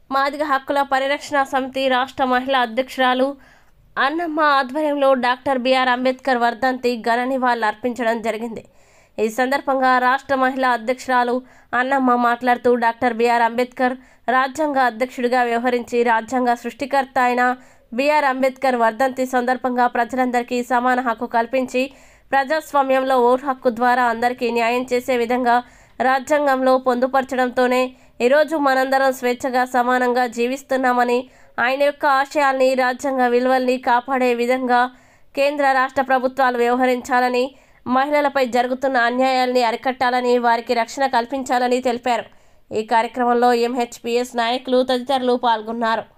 మాదిగ హక్కుల పరిరక్షణ సమితి రాష్ట్ర మహిళా అధ్యక్షురాలు అన్నమ్మ ఆధ్వర్యంలో డాక్టర్ బిఆర్ అంబేద్కర్ వర్ధంతి ఘన నివాళులు అర్పించడం జరిగింది ఈ సందర్భంగా రాష్ట్ర మహిళా అధ్యక్షురాలు అన్నమ్మ మాట్లాడుతూ డాక్టర్ బిఆర్ అంబేద్కర్ రాజ్యాంగ అధ్యక్షుడిగా వ్యవహరించి రాజ్యాంగ సృష్టికర్త అయిన బిఆర్ అంబేద్కర్ వర్ధంతి సందర్భంగా ప్రజలందరికీ సమాన హక్కు కల్పించి ప్రజాస్వామ్యంలో ఓటు హక్కు ద్వారా అందరికీ న్యాయం చేసే విధంగా రాజ్యాంగంలో పొందుపరచడంతోనే ఈరోజు మనందరం స్వేచ్ఛగా సమానంగా జీవిస్తున్నామని ఆయన యొక్క ఆశయాల్ని రాజ్యాంగ విలువల్ని కాపాడే విధంగా కేంద్ర రాష్ట్ర ప్రభుత్వాలు వ్యవహరించాలని మహిళలపై జరుగుతున్న అన్యాయాల్ని అరికట్టాలని వారికి రక్షణ కల్పించాలని తెలిపారు ఈ కార్యక్రమంలో ఎంహెచ్పిఎస్ నాయకులు తదితరులు పాల్గొన్నారు